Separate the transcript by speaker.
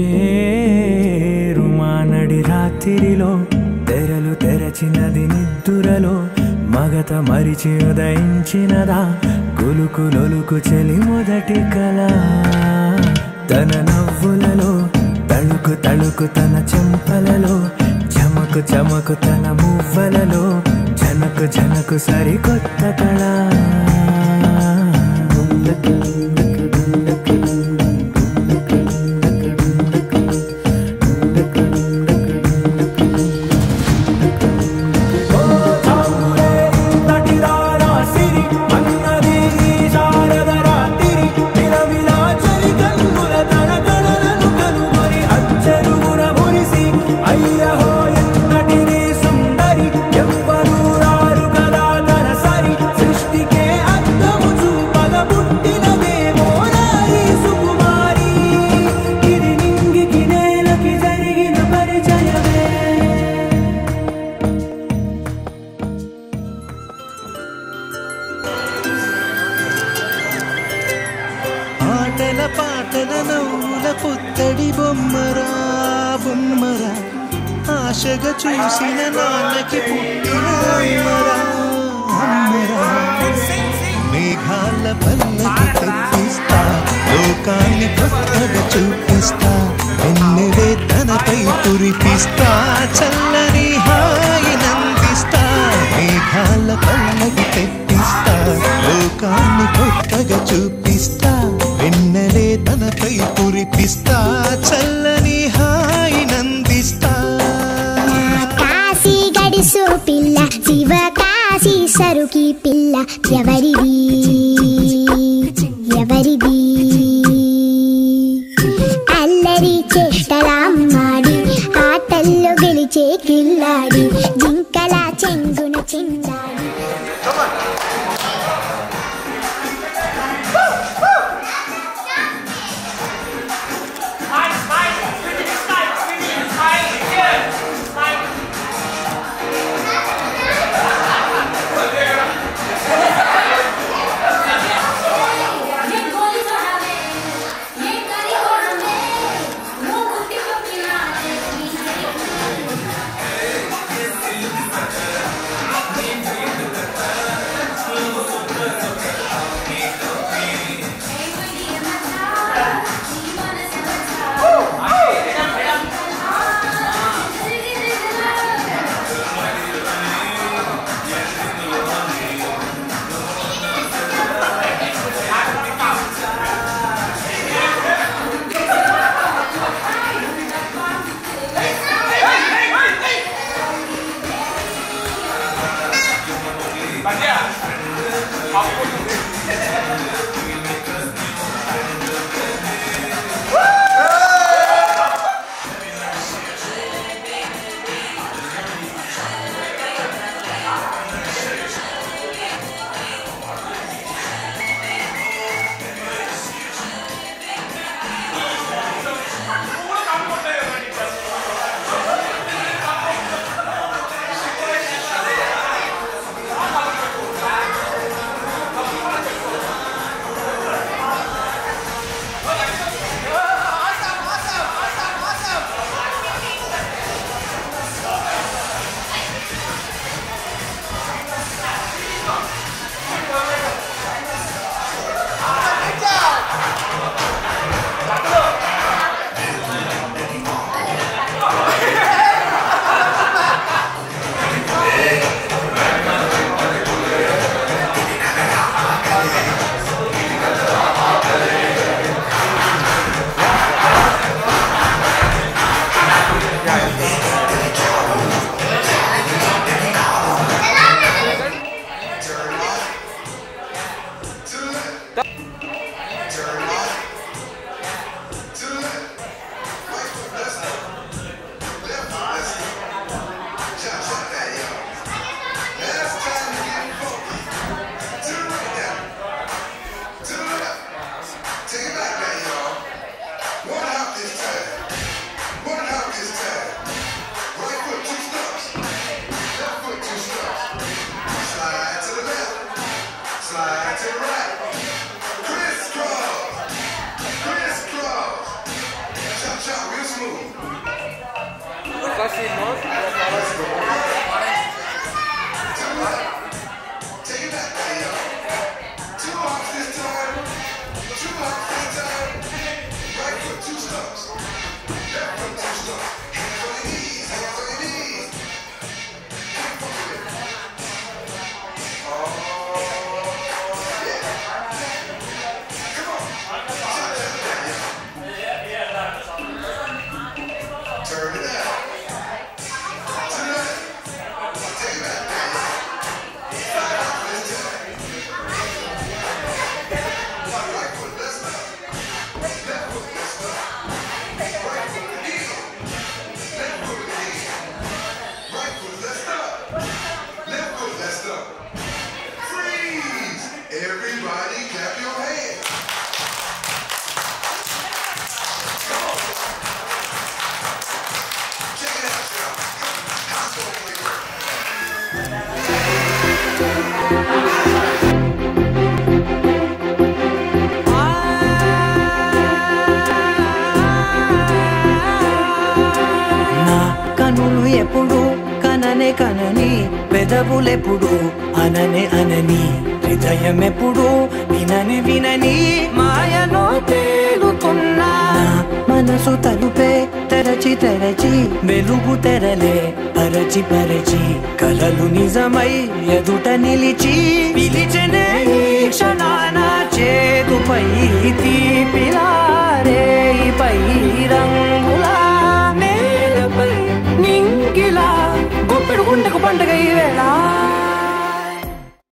Speaker 1: చేరుమానడి రాత్రిలో తెరలు తెరచినది నిద్దురలో మగత మరిచి ఉదయించినదా కులుకు లొలుకు చెలి మొదటి కళ తన నవ్వులలో తళుకు తళుకు తన చెంపలలో చమకు చమకు తన మువ్వలలో జనకు జనకు సరికొత్త కళ అయ్యహో ఎంతటిది సుందరి ఎవ్వరూ రారు కదా తన సరి సృష్టికే అర్థము చూపగ పుట్టినదేమో నారీ సుకుమారి ఇది నింగికి నేలకి జరిగిన పరిచయమే
Speaker 2: ఆటల పాటల నవ్వుల పుత్తడి బొమ్మరా బొమ్మరా ఆశగా చూసిన నాన్నకి పుట్టిన అమ్మరా అమ్మరా మేఘాల పల్లకి తెప్పిస్తా లోకాన్ని కొత్తగా చూపిస్తా వెన్నెలే తనపై కురిపిస్తా చల్లని హాయి నందిస్తా మేఘాల పల్లకి తెప్పిస్తా లోకాన్ని కొత్తగా చూపిస్తా వెన్నెలే తనపై కురిపిస్తా చల్లని హాయి నందిస్తా
Speaker 3: కాశీ గడిసు పిల్ల శివ కాశీ సరుకి పిల్ల ఎవరిది ఎవరిది అల్లరి చేష్టలామ్మాడి ఆటల్లో గెలిచే కిల్లాడి జింకల చెంగున చిందాడి
Speaker 4: Everybody clap your hands. Check it out, y'all. House gonna play first.
Speaker 1: నా కనులు ఎప్పుడు కననే కనని పెదవులెప్పుడు అననే అనని హృదయం ఎప్పుడు వినని వినని మాయలో తేలుతున్నా నా మనసు తలుపే తెరచి తెరచి వెలుగు తెరలే పరచి పరచి కలలు నిజమై ఎదుట నిలిచి పిలిచనే ఈ క్షణాన చేతుపై తీపిలారే పై రంగులా నేలపై నింగిలా గుప్పెడు గుండెకు పండుగ ఈ వేళ